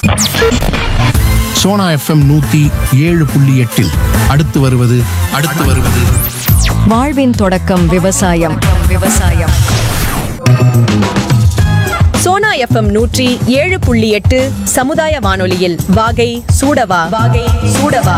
Sona FM நூத்தி ஏழு புள்ளி எட்டில் அடுத்து வருவது அடுத்து வருவது வாழ்வின் தொடக்கம் விவசாயம் விவசாயம் சோனா எஃப்எம் நூற்றி ஏழு புள்ளி எட்டு சமுதாய வானொலியில் வாகை சூடவா வாகை சூடவா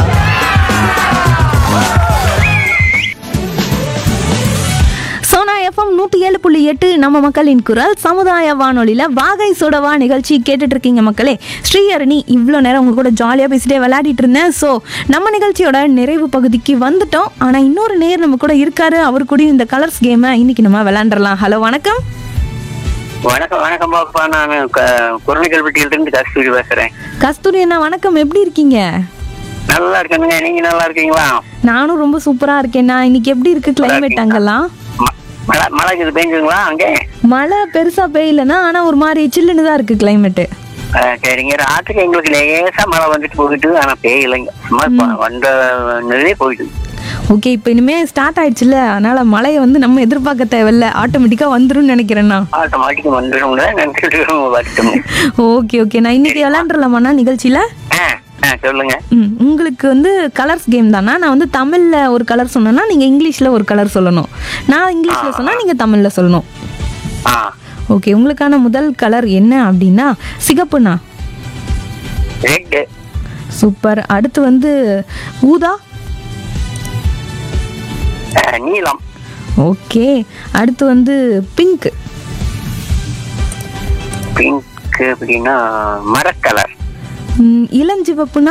சோனா எஃப்எம் நூற்றி ஏழு புள்ளி எட்டு நம்ம மக்களின் குரல் சமுதாய வானொலியில் வாகை சுடவா நிகழ்ச்சி கேட்டுட்டு இருக்கீங்க மக்களே ஸ்ரீஹரணி இவ்வளோ நேரம் உங்க கூட ஜாலியாக பேசிட்டே விளையாடிட்டு இருந்தேன் ஸோ நம்ம நிகழ்ச்சியோட நிறைவு பகுதிக்கு வந்துட்டோம் ஆனால் இன்னொரு நேர் நம்ம கூட இருக்காரு அவர் கூடயும் இந்த கலர்ஸ் கேமை இன்னைக்கு நம்ம விளையாண்டுறலாம் ஹலோ வணக்கம் வணக்கம் வணக்கம் பாப்பா நான் குரணிக்கல்பட்டியில இருந்து கஸ்தூரி பேசுறேன் கஸ்தூரி அண்ணா வணக்கம் எப்படி இருக்கீங்க நல்லா இருக்கேனுங்க நீங்க நல்லா இருக்கீங்களா நானும் ரொம்ப சூப்பராக இருக்கேண்ணா இன்னைக்கு எப்படி இருக்கு கிளைமேட் அங்கெல்லாம் ம- மழை மழை இது பெஞ்சுங்களா அங்கே மழை பெருசாக பெய்யலன்னா ஆனால் ஒரு மாதிரி சில்லுன்னு தான் இருக்கு கிளைமேட்டு அஹ், சரிங்க ராத்திரி எங்களுக்கு லேசா மழை வந்துட்டு போயிட்டு ஆனா பெய்யலைங்க சும்மா ப- வந்த நிறைய போயிட்டு ஓகே இப்போ இனிமே ஸ்டார்ட் ஆயிடுச்சுல்ல அதனால மழையை வந்து நம்ம எதிர்பார்க்க தேவையில்ல ஆட்டோமேட்டிக்காக வந்துரும்னு நினைக்கிறேண்ணா ஆட்டோமேட்டிக் வந்துடும்ல நினைச்சிட்டு வரட்டும் ஓகே ஓகே நான் இன்னைக்கு விளாண்டுலாமாண்ணா நிகழ்ச்சியில் ஆ ஆ சொல்லுங்க ம் உங்களுக்கு வந்து கலர்ஸ் கேம் தானா நான் வந்து தமிழில் ஒரு கலர் சொன்னேன்னா நீங்கள் இங்கிலீஷில் ஒரு கலர் சொல்லணும் நான் இங்கிலீஷில் சொன்னால் நீங்கள் தமிழில் சொல்லணும் ஆ ஓகே உங்களுக்கான முதல் கலர் என்ன அப்படின்னா சிகப்புண்ணா ரெட்டு சூப்பர் அடுத்து வந்து ஊதா அஹ், நீலம் ஓகே அடுத்து வந்து பிங்க் பிங்க் அப்படின்னா மரக்கலர் இளஞ்சிவப்புனா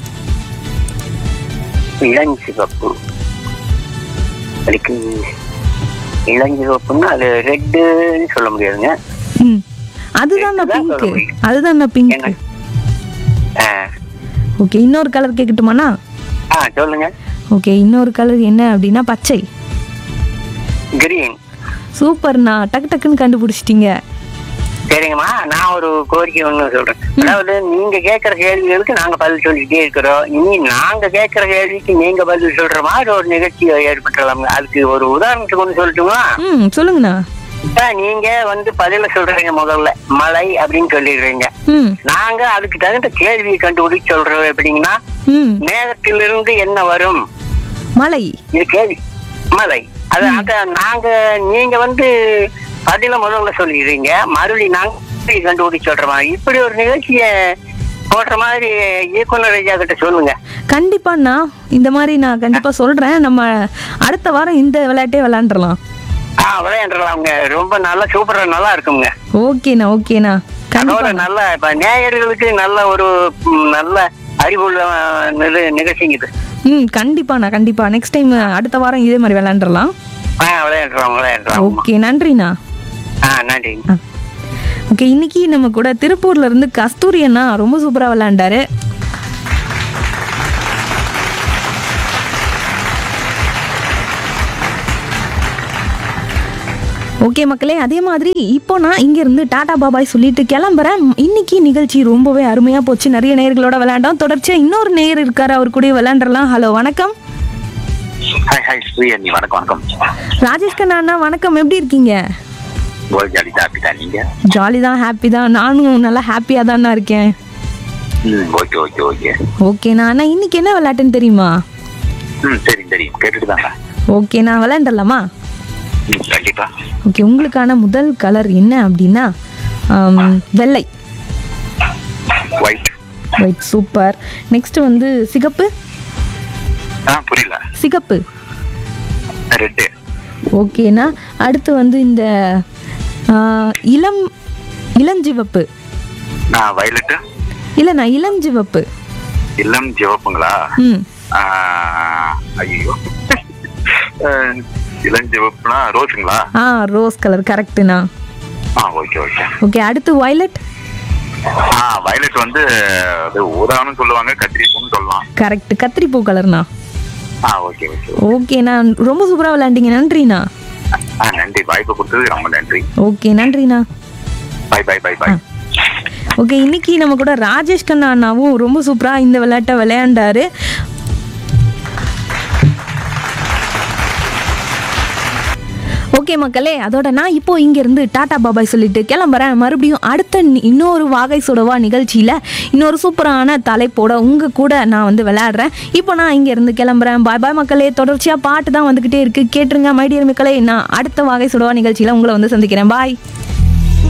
இளஞ்சிவப்பு அதுக்கு இளஞ்சிவப்புன்னா அது ரெட்டுன்னு சொல்ல முடியாதுங்க ம் அதுதான் இதுதான் பிங்க் சொல்ல முடியும். அதுதான் பிங்க் என்ன? ஆ ஓகே இன்னொரு கலர் கேட்கட்டுமாண்ணா ஆ சொல்லுங்க ஓகே இன்னொரு கலர் என்ன அப்படின்னா பச்சை கிரீன் சூப்பர்ண்ணா டக்கு டக்குன்னு கண்டுபிடிச்சிட்டீங்க சரிங்கம்மா நான் ஒரு கோரிக்கை ஒண்ணு சொல்றேன் அதாவது நீங்க கேட்கிற கேள்விகளுக்கு நாங்க பதில் சொல்லிட்டே இருக்கிறோம் இனி நாங்க கேட்கிற கேள்விக்கு நீங்க பதில் சொல்ற மாதிரி ஒரு நிகழ்ச்சி ஏற்பட்டுலாம் அதுக்கு ஒரு உதாரணத்துக்கு ஒண்ணு சொல்லட்டுங்களா ம் சொல்லுங்கண்ணா இப்ப நீங்க வந்து பதில சொல்றீங்க முதல்ல மலை அப்படின்னு சொல்லிடுறீங்க ம் நாங்க அதுக்கு தகுந்த கேள்வியை கண்டுபிடிச்சு சொல்றோம் எப்படிங்கன்னா ம் மேகத்திலிருந்து என்ன வரும் மலை இது கேள்வி மலை அது அத நாங்க நீங்க வந்து பதில முதல்ல சொல்லிடுறீங்க மறுபடியும் நாங்க கண்டுபிடிச்சு சொல்றோமா இப்படி ஒரு நிகழ்ச்சிய போடுற மாதிரி இயக்குனர் ஐயா கிட்ட சொல்லுங்க கண்டிப்பாண்ணா இந்த மாதிரி நான் கண்டிப்பாக சொல்கிறேன் நம்ம அடுத்த வாரம் இந்த விளையாட்டே விளையாண்டுறலாம் ஆ விளையாண்டுலாம்ங்க ரொம்ப நல்லா சூப்பரா நல்லா இருக்குங்க ஓகேண்ணா ஓகேண்ணா அதோட கண்டிப்பா நல்ல இப்ப நேயர்களுக்கு நல்ல ஒரு ம், நல்ல அறிவுள்ள அஹ், நிக- நிகழ்ச்சிங்க இது ம் கண்டிப்பாண்ணா கண்டிப்பா நெக்ஸ்ட் டைம் அடுத்த வாரம் இதே மாதிரி விளையாண்டுறலாம் ஆ விளையாடுறோம் விளையாடுறோம் ஓகே நன்றிண்ணா ஆ நன்றி ஓகே இன்னைக்கு நம்ம கூட திருப்பூர்ல இருந்து கஸ்தூரி அண்ணா ரொம்ப சூப்பரா விளையாண்டாரு ஓகே மக்களே அதே மாதிரி இப்போ நான் இங்கேருந்து டாடா பாபாய் சொல்லிட்டு கிளம்புறேன் இன்னைக்கு நிகழ்ச்சி ரொம்பவே அருமையாக போச்சு நிறைய நேயர்களோட விளையாண்டோம் தொடர்ச்சியாக இன்னொரு நேயர் இருக்காரு அவர் கூட விளையாண்டுறலாம் ஹலோ வணக்கம் ஹாய் ஹாய் ஸ்ரீயண்ணி வணக்கம் வணக்கம் ராஜேஷ் கண்ணா அண்ணா வணக்கம் எப்படி இருக்கீங்க கோல் ஜாலி தான் அப்படிதான் நீங்க ஜாலி தான் ஹாப்பி தான் நானும் நல்லா ஹாப்பியாக தானே இருக்கேன் ம் ஓகே ஓகே ஓகே ஓகேண்ணா அண்ணா இன்னைக்கு என்ன விளையாட்டுன்னு தெரியுமா ம் சரி சரி கேட்டுட்டு தாங்க ஓகே நான் விளையாண்டலாமா ம் கண்டிப்பா ஓகே உங்களுக்கான முதல் கலர் என்ன அப்படின்னா ஆம், வெள்ளை ஒயிட் ஒயிட் சூப்பர் நெக்ஸ்ட் வந்து சிகப்பு ஆ புரியல சிகப்பு ரெட்டு ஓகேண்ணா அடுத்து வந்து இந்த ஆ, இளம் இளஞ்சிவப்பு நான் வயலட்டு இல்லைண்ணா இளஞ்சிவப்பு இளம் சிவப்புங்களா ம் ஐயோ இளம் சிவப்புனா ரோஸுங்களா ஆ ரோஸ் கலர் கரெக்டுண்ணா ஆ ஓகே ஓகே ஓகே அடுத்து வயலட் ஆ வயலட் வந்து அது ஊதான்னு சொல்லுவாங்க கத்திரிப்பூன்னு சொல்லலாம் கரெக்ட் கத்திரிப்பூ கலர்ண்ணா ஆ ஓகே ஓகே ஓகேண்ணா ரொம்ப சூப்பராக விளையாண்டீங்க நன்றிண்ணா ஆ நன்றி வாய்ப்பு கொடுத்தது ரொம்ப நன்றி ஓகே நன்றிண்ணா bye bye bye bye okay இன்னைக்கு நம்ம கூட ராஜேஷ் கண்ணா அண்ணாவும் ரொம்ப சூப்பராக இந்த விளையாட்டை விளையாண்டாரு ஓகே மக்களே அதோட நான் இப்போ இங்கேருந்து டாடா பாபாய் சொல்லிட்டு கிளம்புறேன் மறுபடியும் அடுத்த நி- இன்னொரு வாகை சுடவா நிகழ்ச்சியில் இன்னொரு சூப்பரான தலைப்போட உங்கள் கூட நான் வந்து விளையாடுறேன் இப்போ நான் இங்கேருந்து கிளம்புறேன் பாய் பாய் மக்களே தொடர்ச்சியாக பாட்டு தான் வந்துக்கிட்டே இருக்குது கேட்டுருங்க மைடியர் மக்களே நான் அடுத்த வாகை சுடவா நிகழ்ச்சியில் உங்களை வந்து சந்திக்கிறேன் பாய்